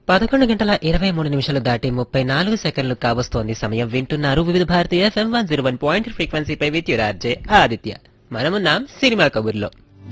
పదకొండు గంటల ఇరవై మూడు నిమిషాలు దాటి ముప్పై నాలుగు సెకండ్లు కావస్తోంది సమయం వింటున్నారు వివిధ భారతీయ FM one zero one point ఫ్రీక్వెన్సీపై విత్ యురార్జే ఆదిత్య మనమున్నాం సినిమా కబుర్లో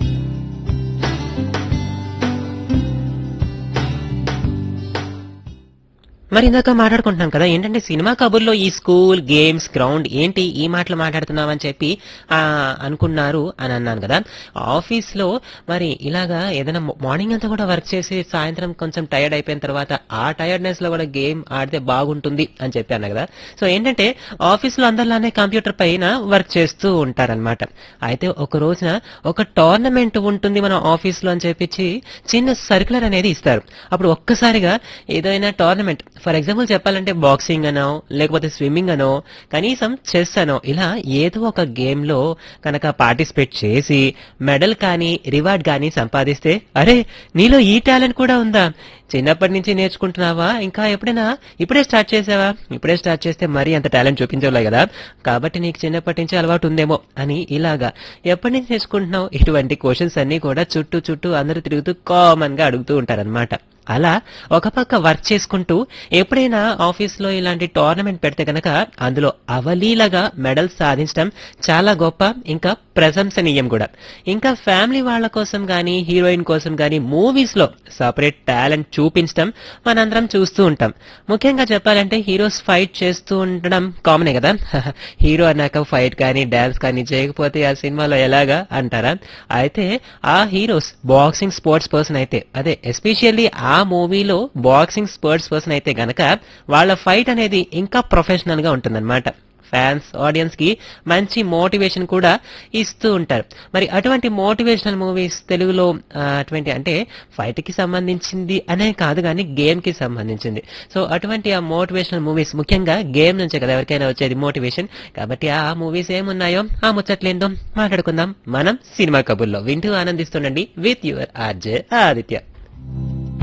మరి ఇందాక మాట్లాడుకుంటున్నాం కదా ఏంటంటే సినిమా కబుర్లో ఈ స్కూల్ గేమ్స్ గ్రౌండ్ ఏంటి ఈ మాటలు మాట్లాడుతున్నామని చెప్పి ఆ, అనుకున్నారు అని అన్నాను కదా ఆఫీస్ లో మరి ఇలాగా ఏదైనా మార్నింగ్ అంతా కూడా వర్క్ చేసి సాయంత్రం కొంచెం టైర్డ్ అయిపోయిన తర్వాత ఆ టైర్డ్నెస్ లో కూడా గేమ్ ఆడితే బాగుంటుంది అని చెప్పాను కదా సో ఏంటంటే ఆఫీస్ లో అందరిలానే కంప్యూటర్ పైన వర్క్ చేస్తూ ఉంటారనమాట అయితే ఒక రోజున ఒక టోర్నమెంట్ ఉంటుంది మన ఆఫీస్ లో అని చెప్పించి చిన్న సర్కులర్ అనేది ఇస్తారు అప్పుడు ఒక్కసారిగా ఏదైనా టోర్నమెంట్ ఫర్ ఎగ్జాంపుల్ చెప్పాలంటే బాక్సింగ్ అనో లేకపోతే స్విమ్మింగ్ అనో కనీసం చెస్ అనో ఇలా ఏదో ఒక గేమ్ లో కనుక పార్టిసిపేట్ చేసి మెడల్ కానీ రివార్డ్ కానీ సంపాదిస్తే అరే నీలో ఈ టాలెంట్ కూడా ఉందా చిన్నప్పటి నుంచి నేర్చుకుంటున్నావా ఇంకా ఎప్పుడైనా ఇప్పుడే స్టార్ట్ చేసావా ఇప్పుడే స్టార్ట్ చేస్తే మరీ అంత టాలెంట్ చూపించలే కదా కాబట్టి నీకు చిన్నప్పటి నుంచి అలవాటు ఉందేమో అని ఇలాగా ఎప్పటి నుంచి నేర్చుకుంటున్నావు ఇటువంటి క్వశ్చన్స్ అన్ని కూడా చుట్టూ చుట్టూ అందరూ తిరుగుతూ కామన్ గా అడుగుతూ ఉంటారన్నమాట అలా ఒక పక్క వర్క్ చేసుకుంటూ ఎప్పుడైనా ఆఫీస్ లో ఇలాంటి టోర్నమెంట్ పెడితే గనక అందులో అవలీలగా మెడల్ సాధించడం చాలా గొప్ప ఇంకా ప్రశంసనీయం కూడా ఇంకా ఫ్యామిలీ వాళ్ళ కోసం గానీ హీరోయిన్ కోసం గానీ మూవీస్ లో సపరేట్ టాలెంట్ చూపించడం మనందరం చూస్తూ ఉంటాం ముఖ్యంగా చెప్పాలంటే హీరోస్ ఫైట్ చేస్తూ ఉండడం కామనే కదా హీరో అన్నాక ఫైట్ కానీ డాన్స్ కానీ చేయకపోతే ఆ సినిమాలో ఎలాగా అంటారా అయితే ఆ హీరోస్ బాక్సింగ్ స్పోర్ట్స్ పర్సన్ అయితే అదే ఎస్పెషల్లీ ఆ మూవీలో బాక్సింగ్ స్పోర్ట్స్ పర్సన్ అయితే గనక వాళ్ళ ఫైట్ అనేది ఇంకా ప్రొఫెషనల్ గా ఉంటుందన్నమాట ఫ్యాన్స్ ఆడియన్స్ కి మంచి మోటివేషన్ కూడా ఇస్తూ ఉంటారు మరి అటువంటి మోటివేషనల్ మూవీస్ తెలుగులో ఆ, అటువంటి అంటే ఫైట్ కి సంబంధించింది అనే కాదు కానీ గేమ్ కి సంబంధించింది సో అటువంటి ఆ మోటివేషనల్ మూవీస్ ముఖ్యంగా గేమ్ నుంచే కదా ఎవరికైనా వచ్చేది మోటివేషన్ కాబట్టి ఆ మూవీస్ ఏమున్నాయో ఆ ముచ్చట్లేందో మాట్లాడుకుందాం మనం సినిమా కబుర్లో వింటూ ఆనందిస్తుండండి విత్ యువర్ ఆర్జే ఆదిత్య